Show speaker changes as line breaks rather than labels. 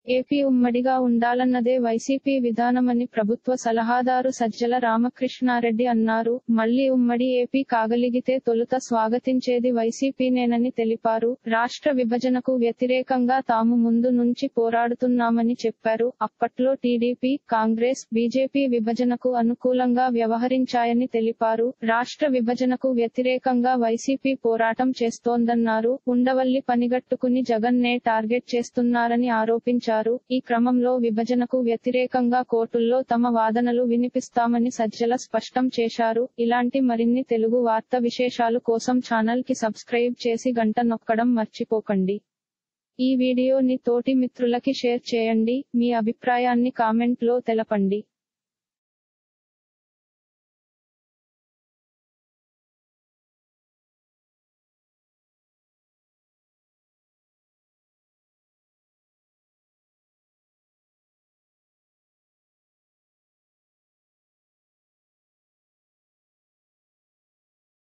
AP ఉమ్మడిగా ఉండాలన్నదే YCP విధానమని ప్రభుత్వ సలహాదారు సజ్జల రామకృష్ణారెడ్డి అన్నారు మళ్లీ ఉమ్మడి ఏపీ కాగలిగితే తొలుత స్వాగతించేది వైసీపీనేనని తెలిపారు రాష్ట్ర విభజనకు వ్యతిరేకంగా తాము ముందు నుంచి పోరాడుతున్నామని చెప్పారు అప్పట్లో టీడీపీ కాంగ్రెస్ బీజేపీ విభజనకు అనుకూలంగా వ్యవహరించాయని తెలిపారు రాష్ట్ర విభజనకు వ్యతిరేకంగా వైసీపీ పోరాటం చేస్తోందన్నారు ఉండవల్లి పనిగట్టుకుని జగన్ నే టార్గెట్ చేస్తున్నారని ఆరోపించారు ఈ క్రమంలో విభజనకు వ్యతిరేకంగా కోర్టుల్లో తమ వాదనలు వినిపిస్తామని సజ్జల స్పష్టం చేశారు ఇలాంటి మరిన్ని తెలుగు వార్త విశేషాలు కోసం ఛానల్ కి సబ్స్క్రైబ్ చేసి గంట నొక్కడం మర్చిపోకండి ఈ వీడియోని తోటి మిత్రులకి షేర్ చేయండి మీ అభిప్రాయాన్ని కామెంట్ లో తెలపండి